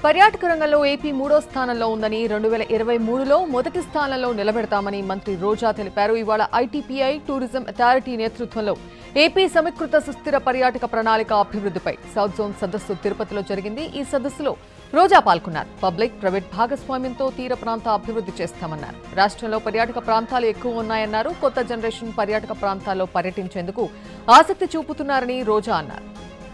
పర్యాటక రంగంలో ఏపీ మూడో స్థానంలో ఉందని రెండు వేల ఇరవై మూడులో మొదటి స్థానంలో నిలబెడతామని మంత్రి రోజా తెలిపారు ఇవాళ ఐటీపీఐ టూరిజం అథారిటీ నేతృత్వంలో ఏపీ సమీకృత సుస్థిర పర్యాటక ప్రణాళిక అభివృద్ధిపై సౌత్ జోన్ సదస్సు తిరుపతిలో జరిగింది ఈ సదస్సులో రోజా పాల్గొన్నారు పబ్లిక్ ప్రైవేట్ భాగస్వామ్యంతో తీర ప్రాంత అభివృద్ధి చేస్తామన్నారు రాష్ట్రంలో పర్యాటక ప్రాంతాలు ఎక్కువ ఉన్నాయన్నారు కొత్త జనరేషన్ పర్యాటక ప్రాంతాల్లో పర్యటించేందుకు ఆసక్తి చూపుతున్నారని రోజా అన్నారు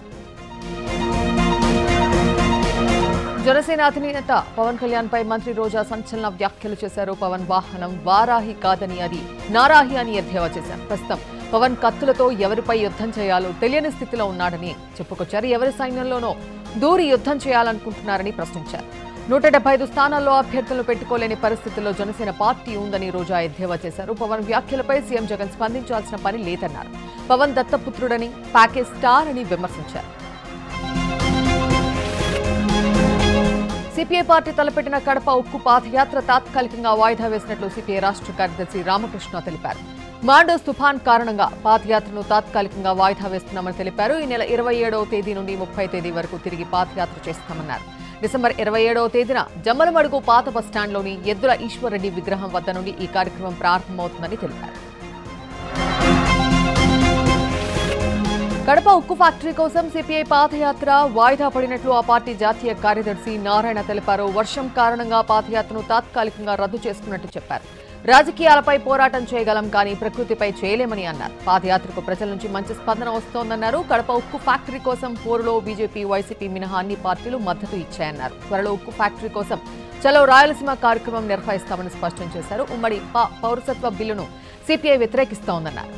జనసేన అధినేత పవన్ కళ్యాణ్ పై మంత్రి రోజా సంచలన వ్యాఖ్యలు చేశారు పవన్ వాహనం వారాహి కాదని అది నారాహి అని ఎద్దేవా చేశారు ప్రస్తుతం పవన్ కత్తులతో ఎవరిపై యుద్ధం చేయాలో తెలియని స్థితిలో ఉన్నాడని చెప్పుకొచ్చారు ఎవరి సైన్యంలోనో దూరి యుద్ధం చేయాలనుకుంటున్నారని ప్రశ్నించారు నూట డెబ్బై ఐదు స్థానాల్లో అభ్యర్థులను పెట్టుకోలేని పరిస్థితుల్లో జనసేన పార్టీ ఉందని రోజా ఎద్దేవా చేశారు పవన్ వ్యాఖ్యలపై సీఎం జగన్ స్పందించాల్సిన పని లేదన్నారు పవన్ దత్తపుత్రుడని ప్యాకేజ్ స్టార్ అని విమర్శించారు సిపిఐ పార్టీ తలపెట్టిన కడప ఉక్కు పాదయాత్ర తాత్కాలికంగా వాయిదా వేసినట్లు సిపిఐ రాష్ట్ర కార్యదర్శి రామకృష్ణ తెలిపారు మాండోస్ తుఫాన్ కారణంగా పాదయాత్రను తాత్కాలికంగా వాయిదా వేస్తున్నామని తెలిపారు ఈ నెల ఇరవై ఏడవ తేదీ నుండి ముప్పై తేదీ వరకు తిరిగి పాదయాత్ర చేస్తామన్నారు డిసెంబర్ ఇరవై ఏడవ తేదీన జమ్మలమడుగు పాత బస్టాండ్లోని ఎద్దుల ఈశ్వర్రెడ్డి విగ్రహం వద్ద నుండి ఈ కార్యక్రమం ప్రారంభమవుతుందని తెలిపారు కడప ఉక్కు ఫ్యాక్టరీ కోసం సిపిఐ పాదయాత్ర వాయిదా పడినట్లు ఆ పార్టీ జాతీయ కార్యదర్శి నారాయణ తెలిపారు వర్షం కారణంగా పాదయాత్రను తాత్కాలికంగా రద్దు చేసుకున్నట్టు చెప్పారు రాజకీయాలపై పోరాటం చేయగలం కానీ ప్రకృతిపై చేయలేమని అన్నారు పాదయాత్రకు ప్రజల నుంచి మంచి స్పందన వస్తోందన్నారు కడప ఉక్కు ఫ్యాక్టరీ కోసం పోరులో బీజేపీ వైసీపీ మినహా అన్ని పార్టీలు మద్దతు ఇచ్చాయన్నారు త్వరలో ఉక్కు ఫ్యాక్టరీ కోసం చలో రాయలసీమ కార్యక్రమం నిర్వహిస్తామని స్పష్టం చేశారు ఉమ్మడి ప- పౌరసత్వ బిల్లును సిపిఐ వ్యతిరేకిస్తోందన్నారు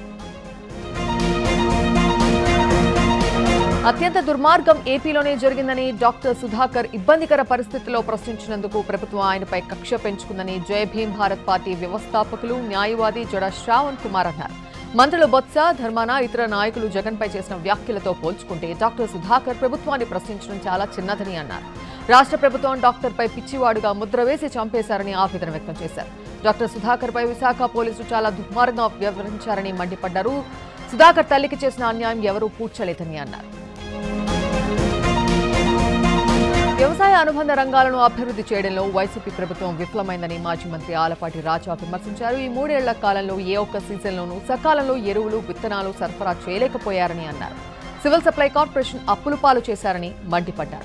అత్యంత దుర్మార్గం ఏపీలోనే జరిగిందని డాక్టర్ సుధాకర్ ఇబ్బందికర పరిస్థితుల్లో ప్రశ్నించినందుకు ప్రభుత్వం ఆయనపై కక్ష పెంచుకుందని జై భీమ్ భారత్ పార్టీ వ్యవస్థాపకులు న్యాయవాది జడ శ్రావణ్ కుమార్ అన్నారు మంత్రులు బొత్స ధర్మాన ఇతర నాయకులు జగన్పై చేసిన వ్యాఖ్యలతో పోల్చుకుంటే డాక్టర్ సుధాకర్ ప్రభుత్వాన్ని ప్రశ్నించడం చాలా చిన్నదని అన్నారు రాష్ట్ర ప్రభుత్వం డాక్టర్పై పిచ్చివాడుగా ముద్ర వేసి చంపేశారని ఆవేదన వ్యక్తం చేశారు డాక్టర్ సుధాకర్ పై విశాఖ పోలీసులు చాలా దుర్మార్గంగా వ్యవహరించారని మండిపడ్డారు సుధాకర్ తల్లికి చేసిన అన్యాయం ఎవరూ పూడ్చలేదని అన్నారు వ్యవసాయ అనుబంధ రంగాలను అభివృద్ధి చేయడంలో వైసీపీ ప్రభుత్వం విఫలమైందని మాజీ మంత్రి ఆలపాటి రాజా విమర్శించారు ఈ మూడేళ్ల కాలంలో ఏ ఒక్క సీజన్లోనూ సకాలంలో ఎరువులు విత్తనాలు సరఫరా చేయలేకపోయారని అన్నారు సివిల్ సప్లై కార్పొరేషన్ అప్పులు పాలు చేశారని మండిపడ్డారు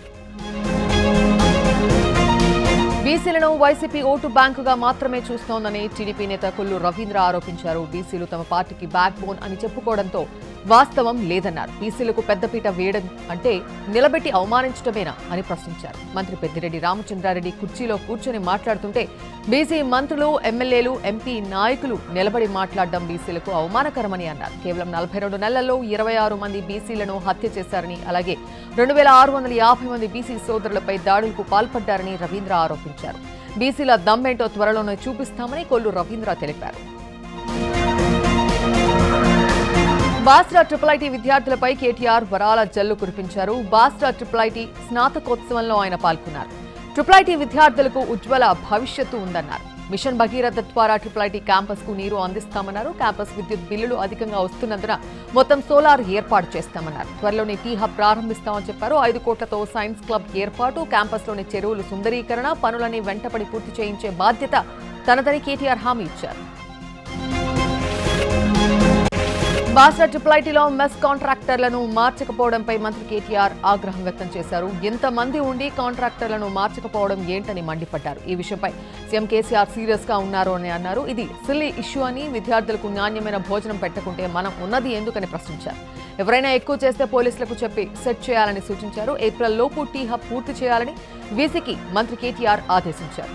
బీసీలను వైసీపీ ఓటు బ్యాంకుగా మాత్రమే చూస్తోందని టీడీపీ నేత కొల్లు రవీంద్ర ఆరోపించారు బీసీలు తమ పార్టీకి బ్యాక్ బోన్ అని చెప్పుకోవడంతో వాస్తవం లేదన్నారు బీసీలకు పెద్దపీట వేయడం అంటే నిలబెట్టి అవమానించడమేనా అని ప్రశ్నించారు మంత్రి పెద్దిరెడ్డి రామచంద్రారెడ్డి కుర్చీలో కూర్చొని మాట్లాడుతుంటే బీసీ మంత్రులు ఎమ్మెల్యేలు ఎంపీ నాయకులు నిలబడి మాట్లాడడం బీసీలకు అవమానకరమని అన్నారు కేవలం నలభై రెండు నెలల్లో ఇరవై ఆరు మంది బీసీలను హత్య చేశారని అలాగే రెండు వేల ఆరు వందల యాభై మంది బీసీ సోదరులపై దాడులకు పాల్పడ్డారని రవీంద్ర ఆరోపించారు బీసీల దమ్మేంటో త్వరలోనే చూపిస్తామని కొల్లు రవీంద్ర తెలిపారు బాస్రా ట్రిపుల్ ఐటీ విద్యార్థులపై కేటీఆర్ వరాల జల్లు కురిపించారు బాస్రా ట్రిపుల్ ఐటీ స్నాతకోత్సవంలో ఆయన పాల్గొన్నారు ట్రిపుల్ ఐటీ విద్యార్థులకు ఉజ్వల భవిష్యత్తు ఉందన్నారు మిషన్ భగీరథ ద్వారా ట్రిపుల్ ఐటీ క్యాంపస్ కు నీరు అందిస్తామన్నారు క్యాంపస్ విద్యుత్ బిల్లులు అధికంగా వస్తున్నందున మొత్తం సోలార్ ఏర్పాటు చేస్తామన్నారు త్వరలోనే టీ హబ్ ప్రారంభిస్తామని చెప్పారు ఐదు కోట్లతో సైన్స్ క్లబ్ ఏర్పాటు క్యాంపస్లోని చెరువులు సుందరీకరణ పనులని వెంటపడి పూర్తి చేయించే బాధ్యత తనదని కేటీఆర్ హామీ ఇచ్చారు బాస్రా ట్రిపుల్ ఐటీలో మెస్ కాంట్రాక్టర్లను మార్చకపోవడంపై మంత్రి కేటీఆర్ ఆగ్రహం వ్యక్తం చేశారు ఎంతమంది ఉండి కాంట్రాక్టర్లను మార్చకపోవడం ఏంటని మండిపడ్డారు ఈ విషయంపై సీఎం కేసీఆర్ సీరియస్ గా ఉన్నారు అని అన్నారు ఇది సిల్లీ ఇష్యూ అని విద్యార్థులకు నాణ్యమైన భోజనం పెట్టకుంటే మనం ఉన్నది ఎందుకని ప్రశ్నించారు ఎవరైనా ఎక్కువ చేస్తే పోలీసులకు చెప్పి సెట్ చేయాలని సూచించారు ఏప్రిల్ లోపు టీ హబ్ పూర్తి చేయాలని వీసీకి మంత్రి కేటీఆర్ ఆదేశించారు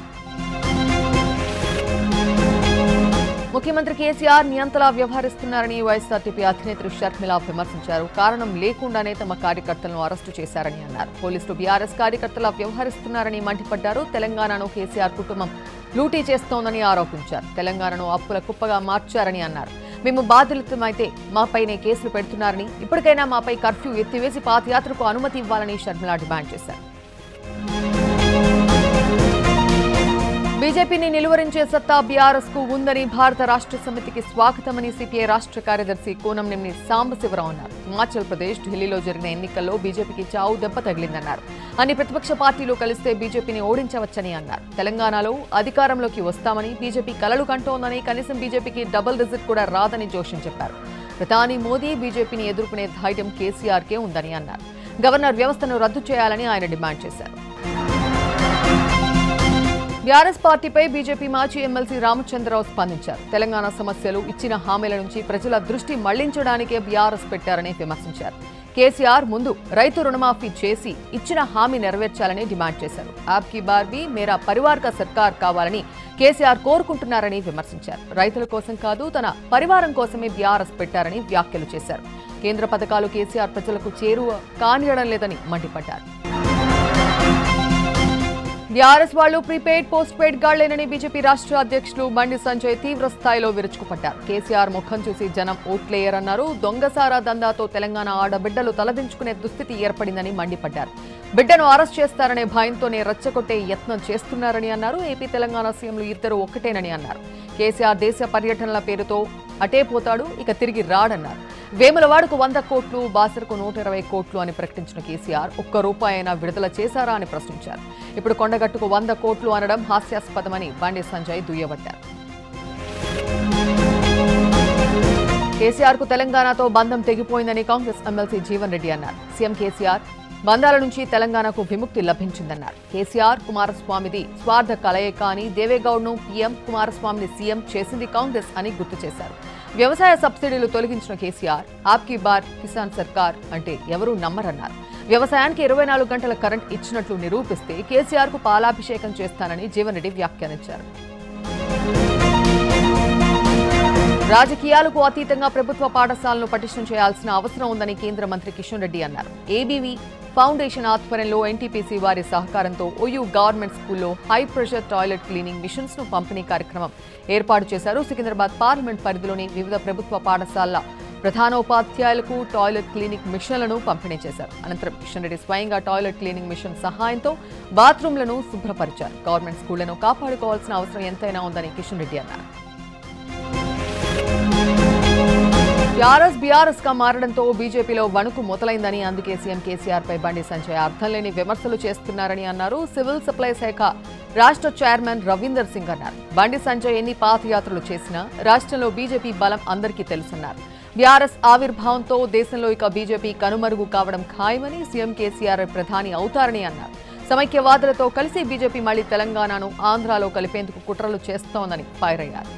ముఖ్యమంత్రి కేసీఆర్ నియంతలా వ్యవహరిస్తున్నారని వైఎస్ఆర్టీపీ అధినేత్రి షర్మిల విమర్శించారు కారణం లేకుండానే తమ కార్యకర్తలను అరెస్టు చేశారని అన్నారు పోలీసులు బీఆర్ఎస్ కార్యకర్తలా వ్యవహరిస్తున్నారని మండిపడ్డారు తెలంగాణను కేసీఆర్ కుటుంబం లూటీ చేస్తోందని ఆరోపించారు తెలంగాణను అప్పుల కుప్పగా మార్చారని అన్నారు మేము బాధితులమైతే మాపైనే కేసులు పెడుతున్నారని ఇప్పటికైనా మాపై కర్ఫ్యూ ఎత్తివేసి పాదయాత్రకు అనుమతి ఇవ్వాలని షర్మిల డిమాండ్ చేశారు బీజేపీని నిలువరించే సత్తా బీఆర్ఎస్ కు ఉందని భారత రాష్ట్ర సమితికి స్వాగతమని సిపిఐ రాష్ట్ర కార్యదర్శి కూనంనేని సాంబశివరావు అన్నారు హిమాచల్ ప్రదేశ్ ఢిల్లీలో జరిగిన ఎన్నికల్లో బీజేపీకి చావు దెబ్బ తగిలిందన్నారు అన్ని ప్రతిపక్ష పార్టీలు కలిస్తే బీజేపీని ఓడించవచ్చని అన్నారు తెలంగాణలో అధికారంలోకి వస్తామని బీజేపీ కలలు కంటోందని కనీసం బీజేపీకి డబుల్ డిజిట్ కూడా రాదని జోషం చెప్పారు ప్రధాని మోదీ బీజేపీని ఎదుర్కొనే ధైర్యం కేసీఆర్కే ఉందని అన్నారు గవర్నర్ వ్యవస్థను రద్దు చేయాలని ఆయన డిమాండ్ చేశారు బీఆర్ఎస్ పార్టీపై బీజేపీ మాజీ ఎమ్మెల్సీ రామచంద్రరావు స్పందించారు తెలంగాణ సమస్యలు ఇచ్చిన హామీల నుంచి ప్రజల దృష్టి మళ్లించడానికే బీఆర్ఎస్ పెట్టారని విమర్శించారు కేసీఆర్ ముందు రైతు రుణమాఫీ చేసి ఇచ్చిన హామీ నెరవేర్చాలని డిమాండ్ చేశారు ఆప్కి బార్బీ మేరా పరివార్ కా సర్కార్ కావాలని కేసీఆర్ కోరుకుంటున్నారని విమర్శించారు రైతుల కోసం కాదు తన పరివారం కోసమే బీఆర్ఎస్ పెట్టారని వ్యాఖ్యలు చేశారు కేంద్ర పథకాలు కేసీఆర్ ప్రజలకు చేరువ కానియడం లేదని మండిపడ్డారు బీఆర్ఎస్ వాళ్ళు ప్రీపెయిడ్ పోస్ట్ పెయిడ్ గాళ్లేనని బీజేపీ రాష్ట్ర అధ్యక్షులు బండి సంజయ్ తీవ్ర స్థాయిలో విరుచుకుపడ్డారు కేసీఆర్ ముఖం చూసి జనం ఓట్లేయరన్నారు దొంగసారా దందాతో తెలంగాణ ఆడబిడ్డలు తలదించుకునే దుస్థితి ఏర్పడిందని మండిపడ్డారు బిడ్డను అరెస్ట్ చేస్తారనే భయంతోనే రెచ్చగొట్టే యత్నం చేస్తున్నారని అన్నారు ఏపీ తెలంగాణ సీఎంలు ఇద్దరు ఒక్కటేనని అన్నారు కేసీఆర్ దేశ పర్యటనల పేరుతో అటే పోతాడు ఇక తిరిగి రాడన్నారు వేములవాడకు వంద కోట్లు బాసరకు నూట ఇరవై కోట్లు అని ప్రకటించిన కేసీఆర్ ఒక్క రూపాయి అయినా విడుదల చేశారా అని ప్రశ్నించారు ఇప్పుడు కొండగట్టుకు వంద కోట్లు అనడం హాస్యాస్పదమని బండి సంజయ్ దుయ్యబట్టారు కేసీఆర్ కు తెలంగాణతో బంధం తెగిపోయిందని కాంగ్రెస్ ఎమ్మెల్సీ జీవన్ రెడ్డి అన్నారు సీఎం కేసీఆర్ బంధాల నుంచి తెలంగాణకు విముక్తి లభించిందన్నారు కేసీఆర్ కుమారస్వామిది స్వార్థ కలయిక అని దేవేగౌడ్ను పీఎం కుమారస్వామిని సీఎం చేసింది కాంగ్రెస్ అని గుర్తు చేశారు వ్యవసాయ సబ్సిడీలు తొలగించిన కేసీఆర్ ఆప్కి బార్ కిసాన్ సర్కార్ అంటే ఎవరూ నమ్మరన్నారు వ్యవసాయానికి ఇరవై నాలుగు గంటల కరెంట్ ఇచ్చినట్లు నిరూపిస్తే కేసీఆర్ కు పాలాభిషేకం చేస్తానని జీవన్ రెడ్డి వ్యాఖ్యానించారు రాజకీయాలకు అతీతంగా ప్రభుత్వ పాఠశాలను పటిష్టం చేయాల్సిన అవసరం ఉందని కేంద్ర మంత్రి కిషన్ రెడ్డి అన్నారు ఏబీవీ ఫౌండేషన్ ఆధ్వర్యంలో ఎన్టీపీసీ వారి సహకారంతో ఓయూ గవర్నమెంట్ స్కూల్లో high pressure toilet cleaning machines ను పంపిణీ కార్యక్రమం ఏర్పాటు చేశారు సికింద్రాబాద్ పార్లమెంట్ పరిధిలోని వివిధ ప్రభుత్వ పాఠశాలల ప్రధానోపాధ్యాయులకు టాయిలెట్ క్లీనింగ్ మిషన్లను పంపిణీ చేశారు అనంతరం కిషన్ రెడ్డి స్వయంగా టాయిలెట్ క్లీనింగ్ మిషన్ సహాయంతో బాత్రూంలను శుభ్రపరిచారు గవర్నమెంట్ స్కూళ్లను కాపాడుకోవాల్సిన అవసరం ఎంతైనా ఉందని కిషన్ రెడ్డి అన్నారు టీఆర్ఎస్ బీఆర్ఎస్ గా మారడంతో బీజేపీలో వణుకు మొదలైందని అందుకే సీఎం కేసీఆర్ పై బండి సంజయ్ అర్థం లేని విమర్శలు చేస్తున్నారని అన్నారు సివిల్ సప్లై శాఖ రాష్ట్ర చైర్మన్ రవీందర్ సింగ్ అన్నారు బండి సంజయ్ ఎన్ని పాదయాత్రలు చేసినా రాష్ట్రంలో బీజేపీ బలం అందరికీ తెలుసన్నారు బీఆర్ఎస్ ఆవిర్భావంతో దేశంలో ఇక బీజేపీ కనుమరుగు కావడం ఖాయమని సీఎం కేసీఆర్ ప్రధాని అవుతారని అన్నారు సమైక్యవాదులతో కలిసి బీజేపీ మళ్లీ తెలంగాణను ఆంధ్రాలో కలిపేందుకు కుట్రలు చేస్తోందని ఫైర్ అయ్యారు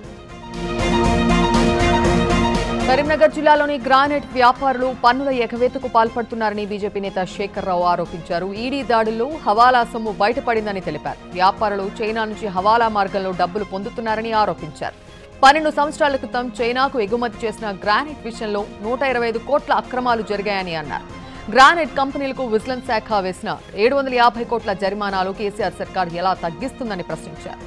కరీంనగర్ జిల్లాలోని గ్రానైట్ వ్యాపారులు పన్నుల ఎగవేతకు పాల్పడుతున్నారని బీజేపీ నేత శేఖర్ రావు ఆరోపించారు ఈడీ దాడుల్లో హవాలా సొమ్ము బయటపడిందని తెలిపారు వ్యాపారులు చైనా నుంచి హవాలా మార్గంలో డబ్బులు పొందుతున్నారని ఆరోపించారు పన్నెండు సంవత్సరాల క్రితం చైనాకు ఎగుమతి చేసిన గ్రానైట్ విషయంలో నూట ఇరవై ఐదు కోట్ల అక్రమాలు జరిగాయని అన్నారు గ్రానైట్ కంపెనీలకు విజిలెన్స్ శాఖ వేసిన ఏడు వందల యాభై కోట్ల జరిమానాలు కేసీఆర్ సర్కార్ ఎలా తగ్గిస్తుందని ప్రశ్నించారు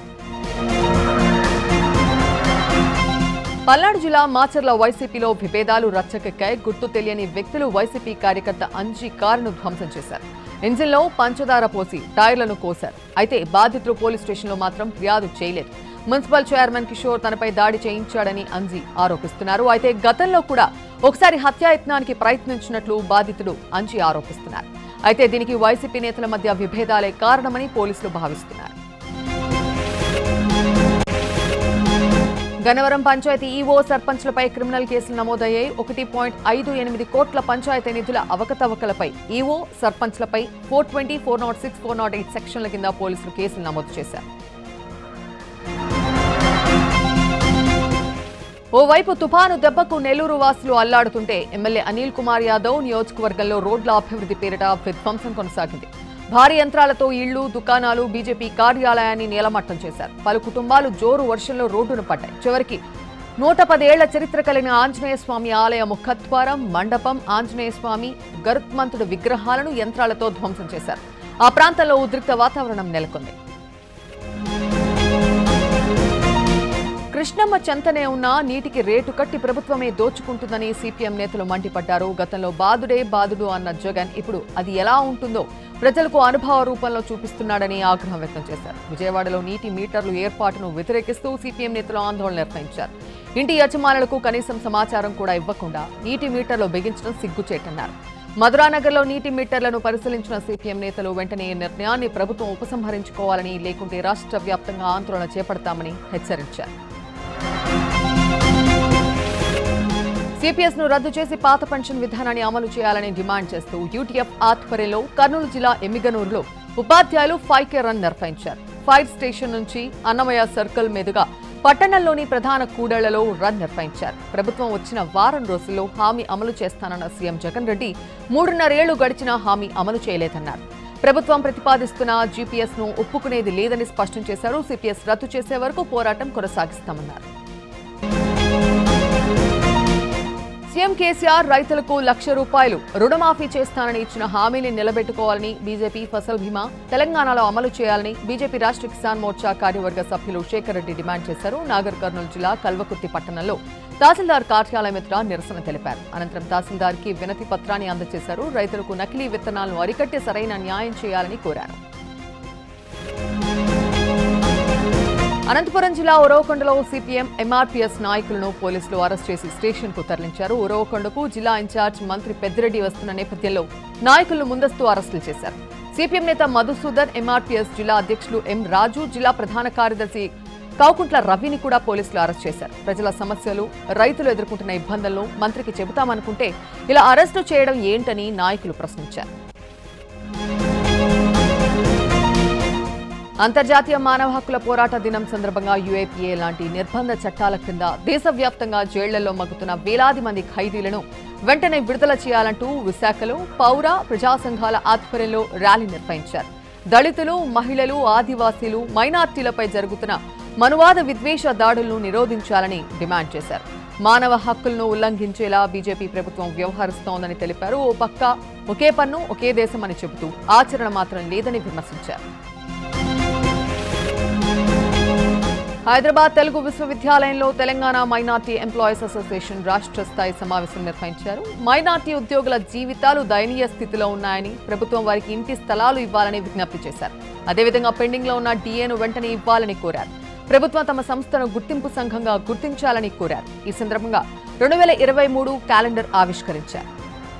పల్నాడు జిల్లా మాచర్ల వైసీపీలో విభేదాలు రచ్చకెక్కాయి గుర్తు తెలియని వ్యక్తులు వైసీపీ కార్యకర్త అంజీ కారును ధ్వంసం చేశారు ఇంజిన్లో పంచదార పోసి టైర్లను కోశారు అయితే బాధితులు పోలీస్ స్టేషన్లో మాత్రం ఫిర్యాదు చేయలేదు మున్సిపల్ చైర్మన్ కిషోర్ తనపై దాడి చేయించాడని అంజీ ఆరోపిస్తున్నారు అయితే గతంలో కూడా ఒకసారి హత్యాయత్నానికి ప్రయత్నించినట్లు బాధితుడు అంజీ ఆరోపిస్తున్నారు అయితే దీనికి వైసీపీ నేతల మధ్య విభేదాలే కారణమని పోలీసులు భావిస్తున్నారు గన్నవరం పంచాయతీ ఈవో సర్పంచ్లపై క్రిమినల్ కేసులు నమోదయ్యాయి ఒకటి పాయింట్ ఐదు ఎనిమిది కోట్ల పంచాయతీ నిధుల అవకతవకలపై ఈవో సర్పంచ్లపై four twenty four not six four not eight సెక్షన్ల కింద పోలీసులు కేసులు నమోదు చేశారు ఓవైపు తుపాను దెబ్బకు నెల్లూరు వాసులు అల్లాడుతుంటే ఎమ్మెల్యే అనిల్ కుమార్ యాదవ్ నియోజకవర్గంలో రోడ్ల అభివృద్ధి పేరిట విధ్వంసం కొనసాగింది భారీ యంత్రాలతో ఇళ్లు దుకాణాలు బీజేపీ కార్యాలయాన్ని నేలమట్టం చేశారు పలు కుటుంబాలు జోరు వర్షంలో రోడ్డున పడ్డాయి చివరికి నూట పదేళ్ల చరిత్ర కలిగిన ఆంజనేయ స్వామి ఆలయ ముఖద్వారం మండపం ఆంజనేయ స్వామి గరుత్మంతుడు విగ్రహాలను యంత్రాలతో ధ్వంసం చేశారు ఆ ప్రాంతంలో ఉద్రిక్త వాతావరణం నెలకొంది కృష్ణమ్మ చెంతనే ఉన్న నీటికి రేటు కట్టి ప్రభుత్వమే దోచుకుంటుందని సిపిఎం నేతలు మండిపడ్డారు గతంలో బాదుడే బాదుడు అన్న జగన్ ఇప్పుడు అది ఎలా ఉంటుందో ప్రజలకు అనుభవ రూపంలో చూపిస్తున్నాడని ఆగ్రహం వ్యక్తం చేశారు విజయవాడలో నీటి మీటర్లు ఏర్పాటును వ్యతిరేకిస్తూ సిపిఎం నేతలు ఆందోళన నిర్వహించారు ఇంటి యజమానులకు కనీసం సమాచారం కూడా ఇవ్వకుండా నీటి మీటర్లు బిగించడం సిగ్గుచేటన్నారు మధురానగర్లో నీటి మీటర్లను పరిశీలించిన సిపిఎం నేతలు వెంటనే ఈ నిర్ణయాన్ని ప్రభుత్వం ఉపసంహరించుకోవాలని లేకుంటే రాష్ట్ర వ్యాప్తంగా ఆందోళన చేపడతామని హెచ్చరించారు సిపిఎస్ ను రద్దు చేసి పాత పెన్షన్ విధానాన్ని అమలు చేయాలని డిమాండ్ చేస్తూ యూటీఎఫ్ ఆధ్వర్యంలో కర్నూలు జిల్లా ఎమ్మిగనూరులో ఉపాధ్యాయులు ఫైవ్ కే రన్ నిర్వహించారు ఫైర్ స్టేషన్ నుంచి అన్నమయ్య సర్కిల్ మీదుగా పట్టణంలోని ప్రధాన కూడళ్లలో రన్ నిర్వహించారు ప్రభుత్వం వచ్చిన వారం రోజుల్లో హామీ అమలు చేస్తానన్న సీఎం జగన్ రెడ్డి మూడున్నరేళ్లు గడిచినా హామీ అమలు చేయలేదన్నారు ప్రభుత్వం ప్రతిపాదిస్తున్న జీపీఎస్ ను ఒప్పుకునేది లేదని స్పష్టం చేశారు సిపిఎస్ రద్దు చేసే వరకు పోరాటం కొనసాగిస్తామన్నారు సీఎం కేసీఆర్ రైతులకు లక్ష రూపాయలు రుణమాఫీ చేస్తానని ఇచ్చిన హామీని నిలబెట్టుకోవాలని బీజేపీ ఫసల్ బీమా తెలంగాణలో అమలు చేయాలని బీజేపీ రాష్ట్ర కిసాన్ మోర్చా కార్యవర్గ సభ్యులు శేఖర్ రెడ్డి డిమాండ్ చేశారు నాగర్ కర్నూలు జిల్లా కల్వకుర్తి పట్టణంలో తహసీల్దార్ కార్యాలయం ఎదుట నిరసన తెలిపారు అనంతరం తహసీల్దార్కి వినతి పత్రాన్ని అందజేశారు రైతులకు నకిలీ విత్తనాలను అరికట్టి సరైన న్యాయం చేయాలని కోరారు అనంతపురం జిల్లా ఉరవకొండలో సిపిఎం ఎంఆర్పీఎస్ నాయకులను పోలీసులు అరెస్ట్ చేసి స్టేషన్ కు తరలించారు ఉరవకొండకు జిల్లా ఇన్ఛార్జ్ మంత్రి పెద్దిరెడ్డి వస్తున్న నేపథ్యంలో నాయకులను ముందస్తు అరెస్టులు చేశారు సిపిఎం నేత మధుసూదన్ ఎంఆర్పీఎస్ జిల్లా అధ్యక్షులు ఎం రాజు జిల్లా ప్రధాన కార్యదర్శి కౌకుంట్ల రవిని కూడా పోలీసులు అరెస్ట్ చేశారు ప్రజల సమస్యలు రైతులు ఎదుర్కొంటున్న ఇబ్బందులను మంత్రికి చెబుతామనుకుంటే ఇలా అరెస్టు చేయడం ఏంటని నాయకులు ప్రశ్నించారు అంతర్జాతీయ మానవ హక్కుల పోరాట దినం సందర్భంగా యుఏపీఏ లాంటి నిర్బంధ చట్టాల కింద దేశవ్యాప్తంగా జైళ్లలో మగ్గుతున్న వేలాది మంది ఖైదీలను వెంటనే విడుదల చేయాలంటూ విశాఖలో పౌర ప్రజా సంఘాల ఆధ్వర్యంలో ర్యాలీ నిర్వహించారు దళితులు మహిళలు ఆదివాసీలు మైనార్టీలపై జరుగుతున్న మనువాద విద్వేష దాడులను నిరోధించాలని డిమాండ్ చేశారు మానవ హక్కులను ఉల్లంఘించేలా బీజేపీ ప్రభుత్వం వ్యవహరిస్తోందని తెలిపారు ఓ పక్క ఒకే పన్ను ఒకే దేశం అని చెబుతూ ఆచరణ మాత్రం లేదని విమర్శించారు హైదరాబాద్ తెలుగు విశ్వవిద్యాలయంలో తెలంగాణ మైనార్టీ ఎంప్లాయీస్ అసోసియేషన్ రాష్ట్ర స్థాయి సమావేశం నిర్వహించారు మైనార్టీ ఉద్యోగుల జీవితాలు దయనీయ స్థితిలో ఉన్నాయని ప్రభుత్వం వారికి ఇంటి స్థలాలు ఇవ్వాలని విజ్ఞప్తి చేశారు అదేవిధంగా పెండింగ్ లో ఉన్న డిఏను వెంటనే ఇవ్వాలని కోరారు ప్రభుత్వం తమ సంస్థను గుర్తింపు సంఘంగా గుర్తించాలని కోరారు ఈ సందర్భంగా రెండు వేల ఇరవై మూడు క్యాలెండర్ ఆవిష్కరించారు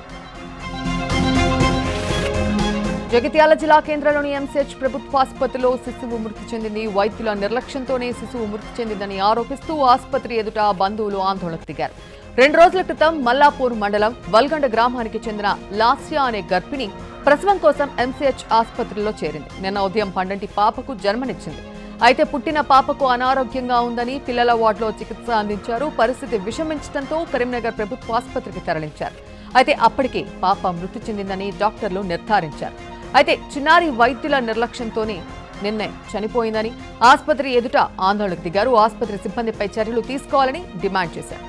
జగిత్యాల జిల్లా కేంద్రంలోని ఎంసీహెచ్ ప్రభుత్వ ఆసుపత్రిలో శిశువు మృతి చెందింది వైద్యుల నిర్లక్ష్యంతోనే శిశువు మృతి చెందిందని ఆరోపిస్తూ ఆసుపత్రి ఎదుట బంధువులు ఆందోళనకు దిగారు రెండు రోజుల క్రితం మల్లాపూర్ మండలం వల్గండ గ్రామానికి చెందిన లాస్యా అనే గర్భిణి ప్రసవం కోసం ఎంసీహెచ్ ఆసుపత్రిలో చేరింది నిన్న ఉదయం పండంటి పాపకు జన్మనిచ్చింది అయితే పుట్టిన పాపకు అనారోగ్యంగా ఉందని పిల్లల వార్డులో చికిత్స అందించారు పరిస్థితి విషమించడంతో కరీంనగర్ ప్రభుత్వ ఆసుపత్రికి తరలించారు అయితే అప్పటికే పాప మృతి చెందిందని డాక్టర్లు నిర్ధారించారు అయితే చిన్నారి వైద్యుల నిర్లక్ష్యంతోనే నిన్నే చనిపోయిందని ఆసుపత్రి ఎదుట ఆందోళనకు దిగారు ఆసుపత్రి సిబ్బందిపై చర్యలు తీసుకోవాలని డిమాండ్ చేశారు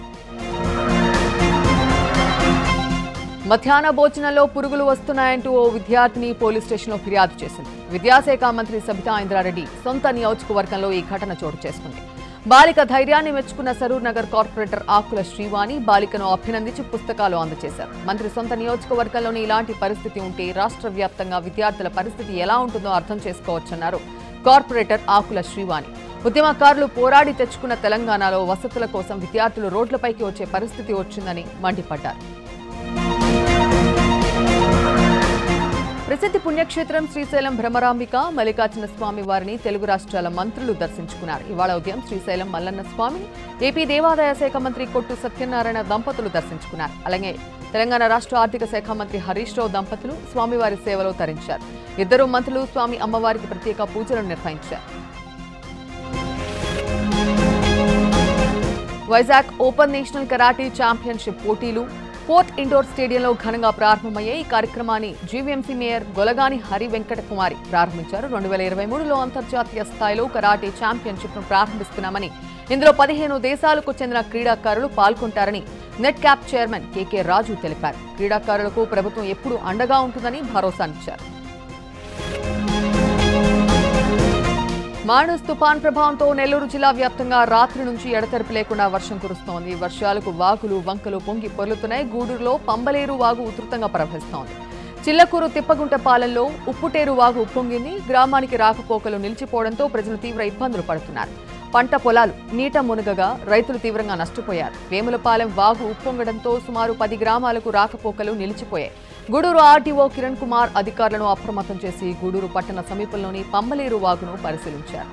మధ్యాహ్న భోజనంలో పురుగులు వస్తున్నాయంటూ ఓ విద్యార్థిని పోలీస్ స్టేషన్లో ఫిర్యాదు చేసింది విద్యాశాఖ మంత్రి సబితా ఇంద్రారెడ్డి సొంత నియోజకవర్గంలో ఈ ఘటన చోటు చేసుకుంది బాలిక ధైర్యాన్ని మెచ్చుకున్న సరూర్ నగర్ కార్పొరేటర్ ఆకుల శ్రీవాణి బాలికను అభినందించి పుస్తకాలు అందజేశారు మంత్రి సొంత నియోజకవర్గంలోని ఇలాంటి పరిస్థితి ఉంటే రాష్ట్ర వ్యాప్తంగా విద్యార్థుల పరిస్థితి ఎలా ఉంటుందో అర్థం చేసుకోవచ్చన్నారు కార్పొరేటర్ ఆకుల శ్రీవాణి ఉద్యమకారులు పోరాడి తెచ్చుకున్న తెలంగాణలో వసతుల కోసం విద్యార్థులు రోడ్లపైకి వచ్చే పరిస్థితి వచ్చిందని మండిపడ్డారు ప్రసిద్ధి పుణ్యక్షేత్రం శ్రీశైలం భ్రమరాంబిక మల్లికార్జున స్వామి వారిని తెలుగు రాష్ట్రాల మంత్రులు దర్శించుకున్నారు ఇవాళ ఉదయం శ్రీశైలం మల్లన్న స్వామిని ఏపీ దేవాదాయ శాఖ మంత్రి కొట్టు సత్యనారాయణ దంపతులు దర్శించుకున్నారు అలాగే తెలంగాణ రాష్ట్ర ఆర్థిక శాఖ మంత్రి హరీష్ రావు దంపతులు స్వామివారి సేవలో తరించారు ఇద్దరు మంత్రులు స్వామి అమ్మవారికి ప్రత్యేక పూజలు నిర్వహించారు Vizag open national karate championship పోటీలు పోర్ట్ ఇండోర్ స్టేడియంలో ఘనంగా ప్రారంభమయ్యాయి ఈ కార్యక్రమాన్ని జీవీఎంసీ మేయర్ గొలగాని హరి వెంకట కుమారి ప్రారంభించారు రెండు వేల ఇరవై మూడులో అంతర్జాతీయ స్థాయిలో కరాటే ఛాంపియన్షిప్ ను ప్రారంభిస్తున్నామని ఇందులో పదిహేను దేశాలకు చెందిన క్రీడాకారులు పాల్గొంటారని net cap chairman KK Raju తెలిపారు క్రీడాకారులకు ప్రభుత్వం ఎప్పుడూ అండగా ఉంటుందని భరోసానిచ్చారు మాణుస్ తుపాన్ ప్రభావంతో నెల్లూరు జిల్లా వ్యాప్తంగా రాత్రి నుంచి ఎడతెరిపి లేకుండా వర్షం కురుస్తోంది వర్షాలకు వాగులు వంకలు పొంగి పొర్లుతున్నాయి గూడూరులో పంబలేరు వాగు ఉధృతంగా ప్రవహిస్తోంది చిల్లకూరు తిప్పగుంటపాలెంలో ఉప్పుటేరు వాగు ఉప్పొంగింది గ్రామానికి రాకపోకలు నిలిచిపోవడంతో ప్రజలు తీవ్ర ఇబ్బందులు పడుతున్నారు పంట పొలాలు నీట మునగగా రైతులు తీవ్రంగా నష్టపోయారు వేములపాలెం వాగు ఉప్పొంగడంతో సుమారు పది గ్రామాలకు రాకపోకలు నిలిచిపోయాయి గూడూరు ఆర్టీఓ కిరణ్ కుమార్ అధికారులను అప్రమత్తం చేసి గూడూరు పట్టణ సమీపంలోని పంబలేరు వాగును పరిశీలించారు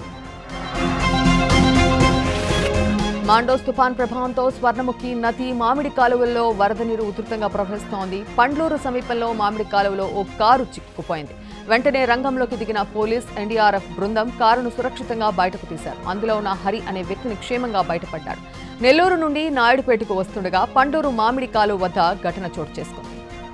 మాండోస్ తుఫాన్ ప్రభావంతో స్వర్ణముఖి నది మామిడి కాలువల్లో వరద నీరు ఉధృతంగా ప్రవహిస్తోంది పండ్లూరు సమీపంలో మామిడి కాలువలో ఓ కారు చిక్కుకుపోయింది వెంటనే రంగంలోకి దిగిన పోలీస్ ఎన్డీఆర్ఎఫ్ బృందం కారును సురక్షితంగా బయటకు తీశారు అందులో ఉన్న హరి అనే వ్యక్తిని క్షేమంగా బయటపడ్డాడు నెల్లూరు నుండి నాయుడుపేటకు వస్తుండగా పండూరు మామిడి కాలువ వద్ద ఘటన చోటు చేసుకుంది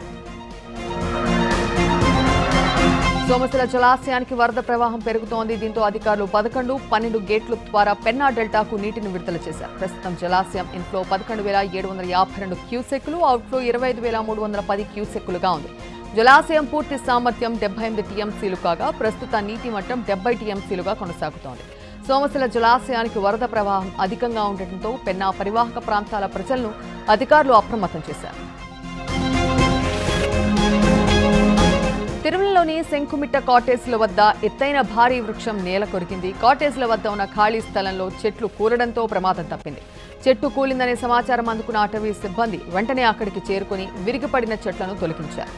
సోమశిల జలాశయానికి వరద ప్రవాహం పెరుగుతోంది దీంతో అధికారులు పదకొండు పన్నెండు గేట్ల ద్వారా పెన్నా డెల్టాకు నీటిని విడుదల చేశారు ప్రస్తుతం జలాశయం ఇన్ఫ్లో పదకొండు వేల ఏడు వందల యాభై రెండు క్యూసెక్కులు అవుట్ఫ్లో ఇరవై ఐదు వేల మూడు వందల పది క్యూసెక్కులుగా ఉంది జలాశయం పూర్తి సామర్థ్యం డెబ్బై ఎనిమిది టీఎంసీలు కాగా ప్రస్తుత నీటి మట్టం డెబ్బై టీఎంసీలుగా కొనసాగుతోంది సోమశిల జలాశయానికి వరద ప్రవాహం అధికంగా ఉండటంతో పెన్నా పరివాహక ప్రాంతాల ప్రజలను అధికారులు అప్రమత్తం చేశారు తిరుమలలోని శంకుమిట్ట కాటేజ్ల వద్ద ఎత్తైన భారీ వృక్షం నేల కొరికింది కాటేజ్ల వద్ద ఉన్న ఖాళీ స్థలంలో చెట్లు కూలడంతో ప్రమాదం తప్పింది చెట్టు కూలిందనే సమాచారం అందుకున్న అటవీ సిబ్బంది వెంటనే అక్కడికి చేరుకుని విరిగిపడిన చెట్లను తొలగించారు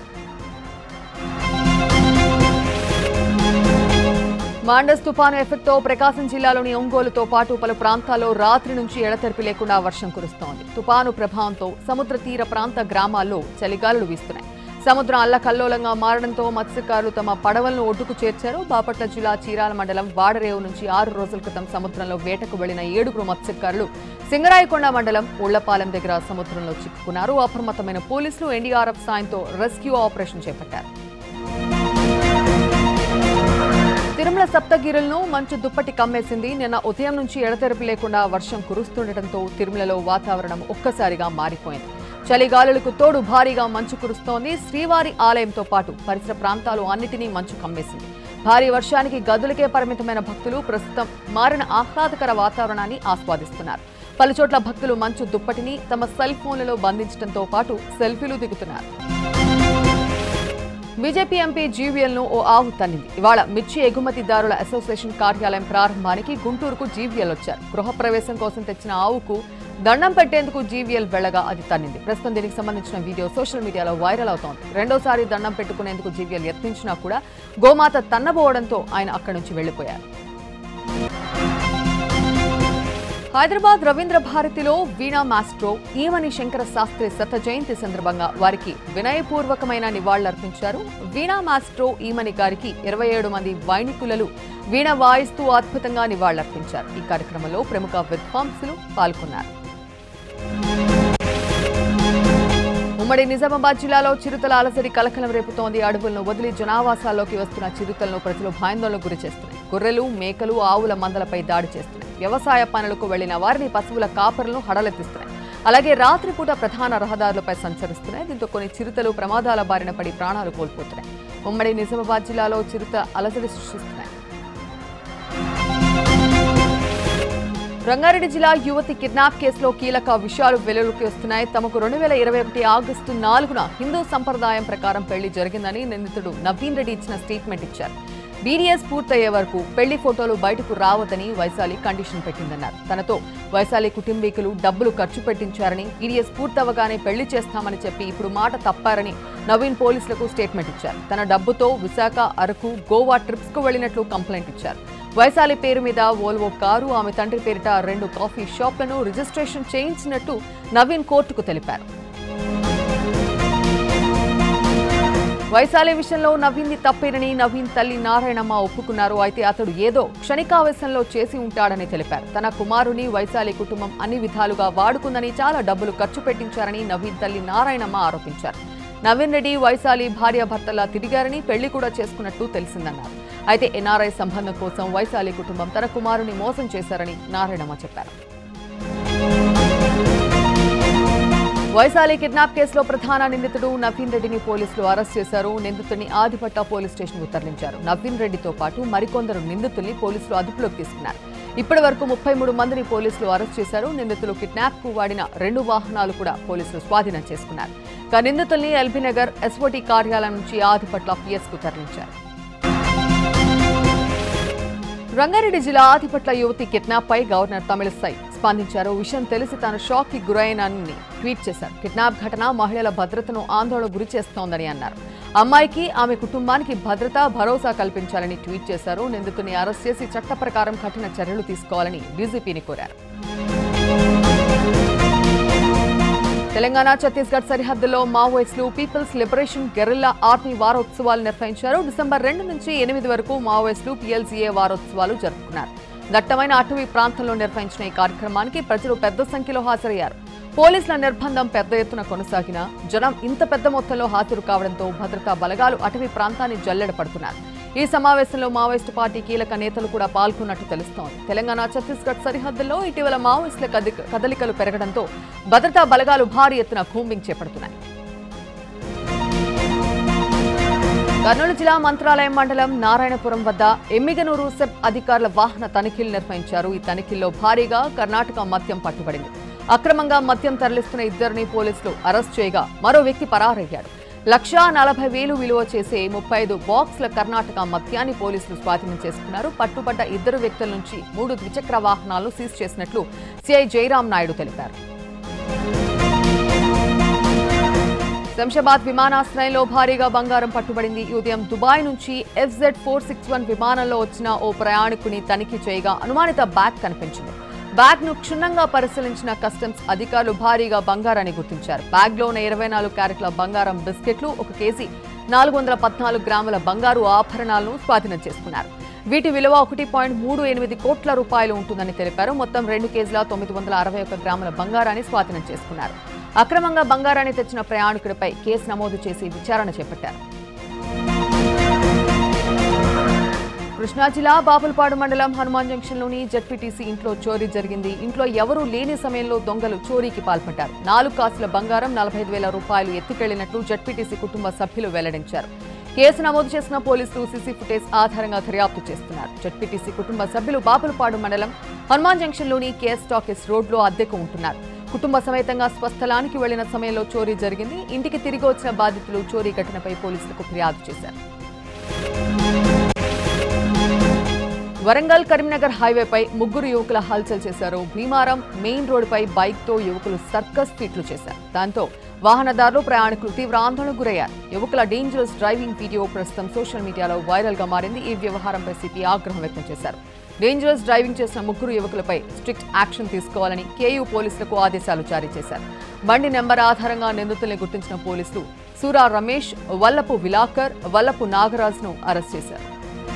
మాండస్ తుపాను ఎఫెక్ట్తో ప్రకాశం జిల్లాలోని ఒంగోలుతో పాటు పలు ప్రాంతాల్లో రాత్రి నుంచి ఎడతెరిపి లేకుండా వర్షం కురుస్తోంది తుపాను ప్రభావంతో సముద్ర తీర ప్రాంత గ్రామాల్లో చలిగాలులు వీస్తున్నాయి సముద్రం అల్లకల్లోలంగా మారడంతో మత్స్యకారులు తమ పడవలను ఒడ్డుకు చేర్చారు బాపట్ల జిల్లా చీరాల మండలం వాడరేవు నుంచి ఆరు రోజుల క్రితం సముద్రంలో వేటకు వెళ్లిన ఏడుగురు మత్స్యకారులు సింగరాయకొండ మండలం ఉళ్లపాలెం దగ్గర సముద్రంలో చిక్కుకున్నారు అప్రమత్తమైన పోలీసులు ఎన్డీఆర్ఎఫ్ సాయంతో రెస్క్యూ ఆపరేషన్ చేపట్టారు తిరుమల సప్తగిరులను మంచు దుప్పటి కమ్మేసింది నిన్న ఉదయం నుంచి ఎడతెరిపి లేకుండా వర్షం కురుస్తుండటంతో తిరుమలలో వాతావరణం ఒక్కసారిగా మారిపోయింది చలిగాలులకు తోడు భారీగా మంచు కురుస్తోంది శ్రీవారి ఆలయంతో పాటు పరిసర ప్రాంతాలు అన్నిటినీ మంచు కమ్మేసింది భారీ వర్షానికి గదులకే పరిమితమైన భక్తులు ప్రస్తుతం మారిన ఆహ్లాదకర వాతావరణాన్ని ఆస్వాదిస్తున్నారు పలుచోట్ల భక్తులు మంచు దుప్పటిని తమ సెల్ ఫోన్లలో బంధించడంతో పాటు సెల్ఫీలు దిగుతున్నారు బీజేపీ ఎంపీ జీవీఎల్ ను ఓ ఆవు తన్నింది ఇవాళ మిర్చి ఎగుమతిదారుల అసోసియేషన్ కార్యాలయం ప్రారంభానికి గుంటూరుకు జీవీఎల్ వచ్చారు గృహప్రవేశం కోసం తెచ్చిన ఆవుకు దండం పెట్టేందుకు జీవీఎల్ వెళ్లగా అది తన్నింది ప్రస్తుతం దీనికి సంబంధించిన వీడియో సోషల్ మీడియాలో వైరల్ అవుతోంది రెండోసారి దండం పెట్టుకునేందుకు జీవీఎల్ యత్నించినా కూడా గోమాత తన్నబోవడంతో ఆయన అక్కడి నుంచి వెళ్లిపోయారు హైదరాబాద్ రవీంద్ర భారతిలో వీణా మాస్ట్రో ఈమని శంకర శాస్త్రి శత జయంతి సందర్భంగా వారికి వినయపూర్వకమైన నివాళులర్పించారు వీణా మాస్ట్రో ఈమని గారికి ఇరవై ఏడు మంది వైణికులలు వీణ వాయిస్తూ అద్భుతంగా నివాళులర్పించారు ఈ కార్యక్రమంలో ప్రముఖ విద్వాంసులు పాల్గొన్నారు ఉమ్మడి నిజామాబాద్ జిల్లాలో చిరుతల అలసరి కలకలం రేపుతోంది అడవులను వదిలి జనావాసాల్లోకి వస్తున్న చిరుతలను ప్రజలు భయాందోళనకు గురి చేస్తున్నాయి గొర్రెలు మేకలు ఆవుల మందలపై దాడి చేస్తున్నాయి వ్యవసాయ పనులకు వెళ్లిన వారిని పశువుల కాపరులను హడలెత్తిస్తున్నాయి అలాగే రాత్రిపూట ప్రధాన రహదారులపై సంచరిస్తున్నాయి దీంతో కొన్ని చిరుతలు ప్రమాదాల బారిన పడి ప్రాణాలు కోల్పోతున్నాయి ఉమ్మడి నిజామాబాద్ జిల్లాలో చిరుత అలసరి సృష్టిస్తున్నాయి రంగారెడ్డి జిల్లా యువతి కిడ్నాప్ కేసులో కీలక విషయాలు వెలుగులోకి వస్తున్నాయి తమకు రెండు వేల ఇరవై ఒకటి ఆగస్టు నాలుగున హిందూ సంప్రదాయం ప్రకారం పెళ్లి జరిగిందని నిందితుడు నవీన్ రెడ్డి ఇచ్చిన స్టేట్మెంట్ ఇచ్చారు బీడీఎస్ పూర్తయ్యే వరకు పెళ్లి ఫోటోలు బయటకు రావద్దని వైశాలి కండిషన్ పెట్టిందన్నారు తనతో వైశాలి కుటుంబీకులు డబ్బులు ఖర్చు పెట్టించారని బీడీఎస్ పూర్తవగానే పెళ్లి చేస్తామని చెప్పి ఇప్పుడు మాట తప్పారని నవీన్ పోలీసులకు స్టేట్మెంట్ ఇచ్చారు తన డబ్బుతో విశాఖ అరకు గోవా ట్రిప్స్ కు వెళ్లినట్లు కంప్లైంట్ ఇచ్చారు వైశాలి పేరు మీద ఓల్వో కారు ఆమె తండ్రి పేరిట రెండు కాఫీ షాప్లను రిజిస్ట్రేషన్ చేయించినట్టు నవీన్ కోర్టుకు తెలిపారు వైశాలి విషయంలో నవీన్ తప్పేనని నవీన్ తల్లి నారాయణమ్మ ఒప్పుకున్నారు అయితే అతడు ఏదో క్షణికావేశంలో చేసి ఉంటాడని తెలిపారు తన కుమారుని వైశాలి కుటుంబం అన్ని విధాలుగా వాడుకుందని చాలా డబ్బులు ఖర్చు పెట్టించారని నవీన్ తల్లి నారాయణమ్మ ఆరోపించారు నవీన్ రెడ్డి వైశాలి భార్యాభర్తలా తిరిగారని పెళ్లి కూడా చేసుకున్నట్టు తెలిసిందన్నారు అయితే ఎన్ఆర్ఐ సంబంధం కోసం వైశాలి కుటుంబం తన కుమారుని మోసం చేశారని నారాయణమ్మ చెప్పారు వైశాలి కిడ్నాప్ కేసులో ప్రధాన నిందితుడు నవీన్ రెడ్డిని పోలీసులు అరెస్ట్ చేశారు నిందితుడిని ఆదిపట్ట పోలీస్ స్టేషన్కు తరలించారు నవీన్ రెడ్డితో పాటు మరికొందరు నిందితుల్ని పోలీసులు అదుపులోకి తీసుకున్నారు ఇప్పటి వరకు ముప్పై మూడు మందిని పోలీసులు అరెస్ట్ చేశారు నిందితులు కిడ్నాప్ కు వాడిన రెండు వాహనాలు కూడా పోలీసులు స్వాధీనం చేసుకున్నారు ఇక నిందితుల్ని ఎల్బీనగర్ ఎస్ఓటీ కార్యాలయం నుంచి ఆదిపట్ల పిఎస్ కు తరలించారు రంగారెడ్డి జిల్లా ఆదిపట్ల యువతి కిడ్నాప్ పై గవర్నర్ తమిళసై స్పందించారు విషయం తెలిసి తాను షాక్ కి గురైనని ట్వీట్ చేశారు కిడ్నాప్ ఘటన మహిళల భద్రతను ఆందోళన గురి చేస్తోందని అన్నారు అమ్మాయికి ఆమె కుటుంబానికి భద్రత భరోసా కల్పించాలని ట్వీట్ చేశారు నిందితుని అరెస్ట్ చేసి చట్ట ప్రకారం కఠిన చర్యలు తీసుకోవాలని డీజీపీని కోరారు తెలంగాణ ఛత్తీస్గఢ్ సరిహద్దులో మావోయిస్టులు పీపుల్స్ లిబరేషన్ గెరిల్లా ఆర్మీ వారోత్సవాలు నిర్వహించారు డిసెంబర్ రెండు నుంచి ఎనిమిది వరకు మావోయిస్టులు పీఎల్సీఏ వారోత్సవాలు జరుపుకున్నారు దట్టమైన అటవీ ప్రాంతంలో నిర్వహించిన ఈ కార్యక్రమానికి ప్రజలు పెద్ద సంఖ్యలో హాజరయ్యారు పోలీసుల నిర్బంధం పెద్ద ఎత్తున కొనసాగినా జనం ఇంత పెద్ద మొత్తంలో హాజరు కావడంతో భద్రతా బలగాలు అటవీ ప్రాంతాన్ని జల్లెడ పడుతున్నారు ఈ సమావేశంలో మావోయిస్టు పార్టీ కీలక నేతలు కూడా పాల్గొన్నట్టు తెలుస్తోంది తెలంగాణ ఛత్తీస్గఢ్ సరిహద్దుల్లో ఇటీవల మావోయిస్టుల కది- కదలికలు పెరగడంతో భద్రతా బలగాలు భారీ ఎత్తున కూంబింగ్ చేపడుతున్నాయి కర్నూలు జిల్లా మంత్రాలయం మండలం నారాయణపురం వద్ద ఎమ్మిగనూరు సెబ్ అధికారుల వాహన తనిఖీలు నిర్వహించారు ఈ తనిఖీల్లో భారీగా కర్ణాటక మద్యం పట్టుబడింది అక్రమంగా మద్యం తరలిస్తున్న ఇద్దరిని పోలీసులు అరెస్ట్ చేయగా మరో వ్యక్తి పరారయ్యాడు లక్షా నలభై వేలు విలువ చేసే ముప్పై ఐదు బాక్స్ల కర్ణాటక మద్యాన్ని పోలీసులు స్వాధీనం చేసుకున్నారు పట్టుబడ్డ ఇద్దరు వ్యక్తుల నుంచి మూడు ద్విచక్ర వాహనాలను సీజ్ చేసినట్లు సిఐ జయరాం నాయుడు తెలిపారు శంషాబాద్ విమానాశ్రయంలో భారీగా బంగారం పట్టుబడింది ఈ ఉదయం దుబాయ్ నుంచి ఎఫ్జెడ్ ఫోర్ సిక్స్ వన్ విమానంలో వచ్చిన ఓ ప్రయాణికుని తనిఖీ చేయగా అనుమానిత బ్యాగ్ కనిపించింది బ్యాగ్ ను క్షుణ్ణంగా పరిశీలించిన కస్టమ్స్ అధికారులు భారీగా బంగారాన్ని గుర్తించారు బ్యాగ్ లో ఉన్న ఇరవై నాలుగు క్యారెట్ల బంగారం బిస్కెట్లు ఒక కేజీ నాలుగు వందల పద్నాలుగు గ్రాముల బంగారు ఆభరణాలను స్వాధీనం చేసుకున్నారు వీటి విలువ ఒకటి పాయింట్ మూడు ఎనిమిది కోట్ల రూపాయలు ఉంటుందని తెలిపారు మొత్తం రెండు కేజీల తొమ్మిది వందల అరవై ఒక్క గ్రాముల బంగారాన్ని స్వాధీనం చేసుకున్నారు అక్రమంగా బంగారాన్ని తెచ్చిన ప్రయాణికుడిపై కేసు నమోదు చేసి విచారణ చేపట్టారు కృష్ణా జిల్లా బాపులపాడు మండలం హనుమాన్ జంక్షన్లోని జడ్పీటీసీ ఇంట్లో చోరీ జరిగింది ఇంట్లో ఎవరూ లేని సమయంలో దొంగలు చోరీకి పాల్పడ్డారు నాలుగు కాసుల బంగారం నలభై ఐదు వేల రూపాయలు ఎత్తుకెళ్లినట్లు జడ్పీటీసీ కుటుంబ సభ్యులు వెల్లడించారు కేసు నమోదు చేసిన పోలీసులు సీసీ ఫుటేజ్ ఆధారంగా దర్యాప్తు చేస్తున్నారు జడ్పీటీసీ కుటుంబ సభ్యులు బాపులపాడు మండలం హనుమాన్ జంక్షన్లోని కేఎస్ టాకీస్ రోడ్లో అద్దెకు ఉంటున్నారు కుటుంబ సమేతంగా స్వస్థలానికి వెళ్లిన సమయంలో చోరీ జరిగింది ఇంటికి తిరిగి వచ్చిన బాధితులు చోరీ ఘటనపై పోలీసులకు ఫిర్యాదు చేశారు వరంగల్ కరీంనగర్ హైవేపై ముగ్గురు యువకుల హల్చల్ చేశారు భీమారం మెయిన్ రోడ్డుపై బైక్తో యువకులు సర్కస్ ఫీట్లు చేశారు దాంతో వాహనదారులు ప్రయాణికులు తీవ్ర ఆందోళనకు గురయ్యారు యువకుల డేంజరస్ డ్రైవింగ్ వీడియో ప్రస్తుతం సోషల్ మీడియాలో వైరల్ గా మారింది ఈ వ్యవహారంపై సిపి ఆగ్రహం వ్యక్తం చేశారు డేంజరస్ డ్రైవింగ్ చేసిన ముగ్గురు యువకులపై స్ట్రిక్ట్ యాక్షన్ తీసుకోవాలని కేయూ పోలీసులకు ఆదేశాలు జారీ చేశారు బండి నెంబర్ ఆధారంగా నిందితుల్ని గుర్తించిన పోలీసులు సూరా రమేష్ వల్లపు విలాకర్ వల్లపు నాగరాజ్ను అరెస్ట్ చేశారు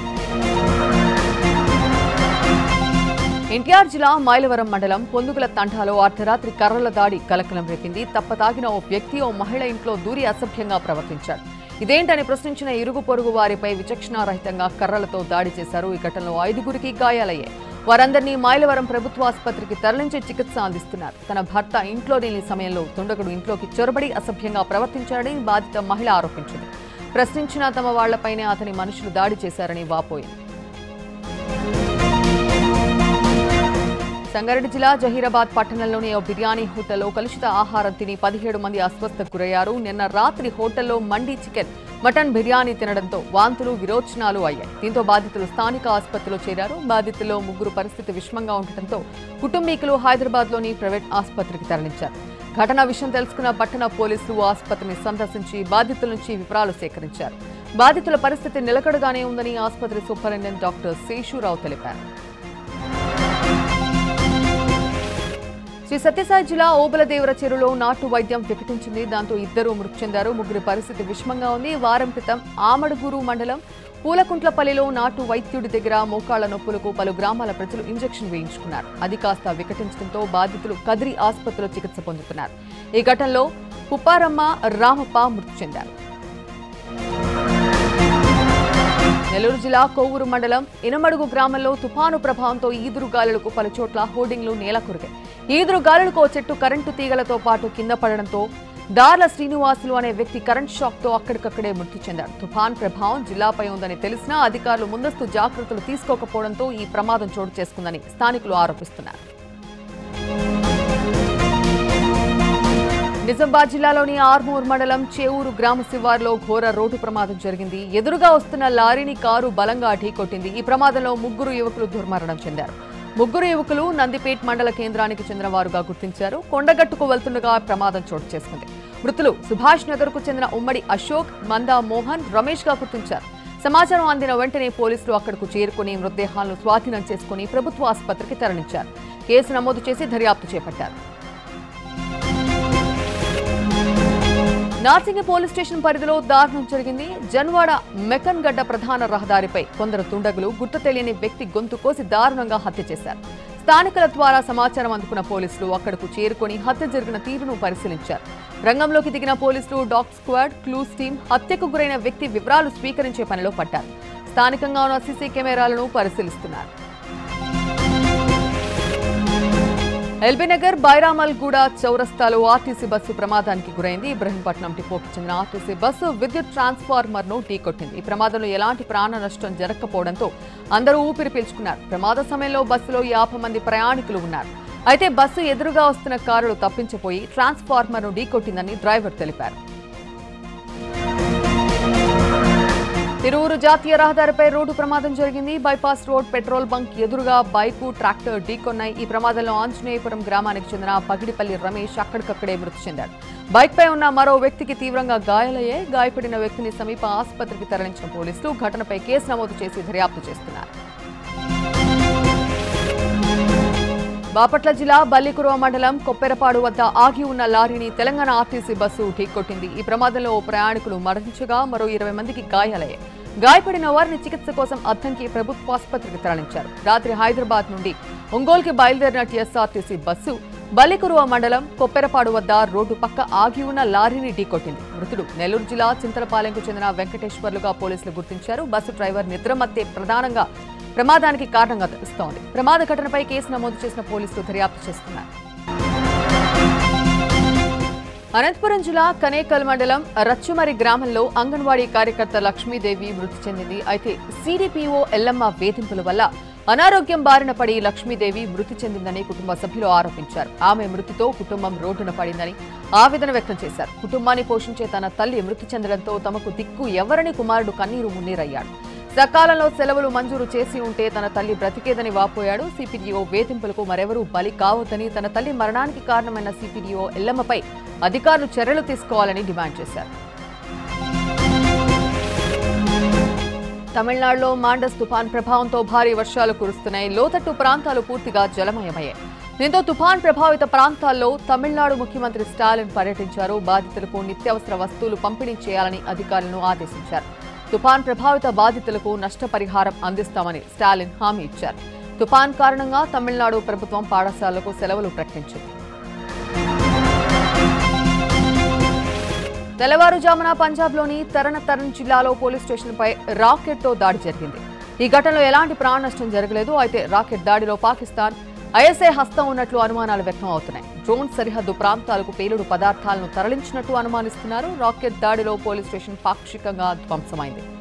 ఎన్టీఆర్ జిల్లా మైలవరం మండలం పొందుగుల తండాలో అర్ధరాత్రి కర్రల దాడి కలకలం రేపింది తప్పతాగిన ఓ వ్యక్తి ఓ మహిళ ఇంట్లో దూరి అసభ్యంగా ప్రవర్తించాడు ఇదేంటని ప్రశ్నించిన ఇరుగు పొరుగు వారిపై విచక్షణారహితంగా కర్రలతో దాడి చేశారు ఈ ఘటనలో ఐదుగురికి గాయాలయ్యాయి వారందరినీ మైలవరం ప్రభుత్వ ఆసుపత్రికి తరలించి చికిత్స అందిస్తున్నారు తన భర్త ఇంట్లో లేని సమయంలో దుండగుడు ఇంట్లోకి చొరబడి అసభ్యంగా ప్రవర్తించాడని బాధిత మహిళ ఆరోపించింది ప్రశ్నించిన తమ వాళ్లపైనే అతని మనుషులు దాడి చేశారని వాపోయింది సంగారెడ్డి జిల్లా జహీరాబాద్ పట్టణంలోని ఓ బిర్యానీ హోటల్లో కలుషిత ఆహారం తిని పదిహేడు మంది అస్వస్థకు గురయ్యారు నిన్న రాత్రి హోటల్లో మండీ చికెన్ మటన్ బిర్యానీ తినడంతో వాంతులు విరోచనాలు అయ్యాయి దీంతో బాధితులు స్థానిక ఆసుపత్రిలో చేరారు బాధితుల్లో ముగ్గురు పరిస్థితి విషమంగా ఉండటంతో కుటుంబీకులు హైదరాబాద్లోని ప్రైవేట్ ఆసుపత్రికి తరలించారు ఘటన విషయం తెలుసుకున్న పట్టణ పోలీసులు ఆసుపత్రిని సందర్శించి బాధితుల నుంచి వివరాలు సేకరించారు బాధితుల పరిస్థితి నిలకడగానే ఉందని ఆసుపత్రి సూపరింటెండెంట్ డాక్టర్ శేషురావు తెలిపారు శ్రీ సత్యసాయి జిల్లా ఓబలదేవర చెరువులో నాటు వైద్యం వికటించింది దాంతో ఇద్దరు మృతి చెందారు ముగ్గురి పరిస్థితి విషమంగా ఉంది వారం క్రితం ఆమడుగూరు మండలం పూలకుంట్లపల్లిలో నాటు వైద్యుడి దగ్గర మోకాళ్ల నొప్పులకు పలు గ్రామాల ప్రజలు ఇంజెక్షన్ వేయించుకున్నారు అది కాస్త వికటించడంతో బాధితులు కదిరి ఆసుపత్రిలో చికిత్స పొందుతున్నారు ఈ ఘటనలో పుప్పారమ్మ రామప్ప మృతి చెందారు నెల్లూరు జిల్లా కోవూరు మండలం ఇనమడుగు గ్రామంలో తుఫాను ప్రభావంతో ఈదురు గాలులకు పలు చోట్ల హోర్డింగ్లు నేల కురిగాయి ఈదురు గాలులకు ఓ చెట్టు కరెంటు తీగలతో పాటు కింద పడడంతో దార్ల శ్రీనివాసులు అనే వ్యక్తి కరెంట్ షాక్ తో అక్కడికక్కడే మృతి చెందాడు తుఫాన్ ప్రభావం జిల్లాపై ఉందని తెలిసినా అధికారులు ముందస్తు జాగ్రత్తలు తీసుకోకపోవడంతో ఈ ప్రమాదం చోటు చేసుకుందని స్థానికులు ఆరోపిస్తున్నారు నిజామాబాద్ జిల్లాలోని ఆర్మూర్ మండలం చేవూరు గ్రామ శివార్లో ఘోర రోడ్డు ప్రమాదం జరిగింది ఎదురుగా వస్తున్న లారీని కారు బలంగా ఢీకొట్టింది ఈ ప్రమాదంలో ముగ్గురు యువకులు దుర్మరణం చెందారు ముగ్గురు యువకులు నందిపేట్ మండల కేంద్రానికి చెందిన వారుగా గుర్తించారు కొండగట్టుకు వెళ్తుండగా ప్రమాదం చోటు చేసుకుంది మృతులు సుభాష్ నగర్కు చెందిన ఉమ్మడి అశోక్ మందా మోహన్ రమేష్ గా గుర్తించారు సమాచారం అందిన వెంటనే పోలీసులు అక్కడకు చేరుకుని మృతదేహాలను స్వాధీనం చేసుకుని ప్రభుత్వ ఆసుపత్రికి తరలించారు కేసు నమోదు చేసి దర్యాప్తు చేపట్టారు నార్సింగి పోలీస్ స్టేషన్ పరిధిలో దారుణం జరిగింది జన్వాడ మెకన్ గడ్డ ప్రధాన రహదారిపై కొందరు తుండగులు గుర్తు తెలియని వ్యక్తి గొంతు కోసి దారుణంగా హత్య చేశారు స్థానికుల ద్వారా సమాచారం అందుకున్న పోలీసులు అక్కడకు చేరుకొని హత్య జరిగిన తీరును పరిశీలించారు రంగంలోకి దిగిన పోలీసులు డాగ్ స్క్వాడ్ క్లూస్ టీం హత్యకు గురైన వ్యక్తి వివరాలు స్వీకరించే పనిలో పడ్డారు స్థానికంగా ఉన్న సీసీ కెమెరాలను పరిశీలిస్తున్నారు ఎల్బీనగర్ బైరామల్ గూడ చౌరస్తాలో ఆర్టీసీ బస్సు ప్రమాదానికి గురైంది ఇబ్రహీంపట్నం డిపోకి చెందిన ఆర్టీసీ బస్సు విద్యుత్ ట్రాన్స్ఫార్మర్ ను ఢీకొట్టింది ఈ ప్రమాదంలో ఎలాంటి ప్రాణ నష్టం జరగకపోవడంతో అందరూ ఊపిరి పీల్చుకున్నారు ప్రమాద సమయంలో బస్సులో యాభై మంది ప్రయాణికులు ఉన్నారు అయితే బస్సు ఎదురుగా వస్తున్న కారులు తప్పించిపోయి ట్రాన్స్ఫార్మర్ ను ఢీకొట్టిందని డ్రైవర్ తెలిపారు తిరువురు జాతీయ రహదారిపై రోడ్డు ప్రమాదం జరిగింది బైపాస్ రోడ్ పెట్రోల్ బంక్ ఎదురుగా బైకు ట్రాక్టర్ ఢీకొన్నాయి ఈ ప్రమాదంలో ఆంజనేయపురం గ్రామానికి చెందిన పగిడిపల్లి రమేష్ అక్కడికక్కడే మృతి చెందాడు బైక్ పై ఉన్న మరో వ్యక్తికి తీవ్రంగా గాయాలయ్యాయి గాయపడిన వ్యక్తిని సమీప ఆసుపత్రికి తరలించిన పోలీసులు ఘటనపై కేసు నమోదు చేసి దర్యాప్తు చేస్తున్నారు బాపట్ల జిల్లా బల్లికురువ మండలం కొప్పెరపాడు వద్ద ఆగి ఉన్న లారీని తెలంగాణ ఆర్టీసీ బస్సు ఢీకొట్టింది ఈ ప్రమాదంలో ఓ ప్రయాణికులు మరణించగా మరో ఇరవై మందికి గాయాలయ్యాయి గాయపడిన వారిని చికిత్స కోసం అద్దంకి ప్రభుత్వ ఆసుపత్రికి తరలించారు రాత్రి హైదరాబాద్ నుండి ఒంగోలుకి బయలుదేరిన టీఎస్ఆర్టీసీ బస్సు బల్లికురువ మండలం కొప్పెరపాడు వద్ద రోడ్డు పక్క ఆగి ఉన్న లారీని ఢీకొట్టింది మృతుడు నెల్లూరు జిల్లా చింతలపాలెంకు చెందిన వెంకటేశ్వర్లుగా పోలీసులు గుర్తించారు బస్సు డ్రైవర్ నిద్రమత్తే ప్రధానంగా ప్రమాదానికి కారణంగా తెలుస్తోంది ప్రమాద ఘటనపై కేసు నమోదు చేసిన పోలీసులు దర్యాప్తు చేస్తున్నారు అనంతపురం జిల్లా కనేకల్ మండలం రచ్చుమరి గ్రామంలో అంగన్వాడీ కార్యకర్త లక్ష్మీదేవి మృతి చెందింది అయితే సిడిపిఓ ఎల్లమ్మ వేధింపుల వల్ల అనారోగ్యం బారిన పడి లక్ష్మీదేవి మృతి చెందిందని కుటుంబ సభ్యులు ఆరోపించారు ఆమె మృతితో కుటుంబం రోడ్డున పడిందని ఆవేదన వ్యక్తం చేశారు కుటుంబాన్ని పోషించే తన తల్లి మృతి చెందడంతో తమకు దిక్కు ఎవరని కుమారుడు కన్నీరు మున్నీరయ్యాడు సకాలంలో సెలవులు మంజూరు చేసి ఉంటే తన తల్లి బ్రతికేదని వాపోయాడు సిపిడిఓ వేధింపులకు మరెవరూ బలి కావద్దని తన తల్లి మరణానికి కారణమైన సిపిడిఓ ఎల్లమ్మపై అధికారులు చర్యలు తీసుకోవాలని డిమాండ్ చేశారు తమిళనాడులో మాండస్ తుఫాన్ ప్రభావంతో భారీ వర్షాలు కురుస్తున్నాయి లోతట్టు ప్రాంతాలు పూర్తిగా జలమయమయ్యాయి దీంతో తుఫాన్ ప్రభావిత ప్రాంతాల్లో తమిళనాడు ముఖ్యమంత్రి స్టాలిన్ పర్యటించారు బాధితులకు నిత్యావసర వస్తువులు పంపిణీ చేయాలని అధికారులను ఆదేశించారు తుఫాన్ ప్రభావిత బాధితులకు నష్టపరిహారం అందిస్తామని స్టాలిన్ హామీ ఇచ్చారు తుఫాన్ కారణంగా తమిళనాడు ప్రభుత్వం పాఠశాలలకు సెలవులు ప్రకటించింది తెల్లవారుజామున పంజాబ్లోని తరణ తరణ్ జిల్లాలో పోలీస్ స్టేషన్పై రాకెట్తో దాడి జరిగింది ఈ ఘటనలో ఎలాంటి ప్రాణ నష్టం జరగలేదు అయితే రాకెట్ దాడిలో పాకిస్తాన్ ఐఎస్ఐ హస్తం ఉన్నట్లు అనుమానాలు వ్యక్తం అవుతున్నాయి డ్రోన్ సరిహద్దు ప్రాంతాలకు పేలుడు పదార్థాలను తరలించినట్టు అనుమానిస్తున్నారు రాకెట్ దాడిలో పోలీస్ స్టేషన్ పాక్షికంగా ధ్వంసమైంది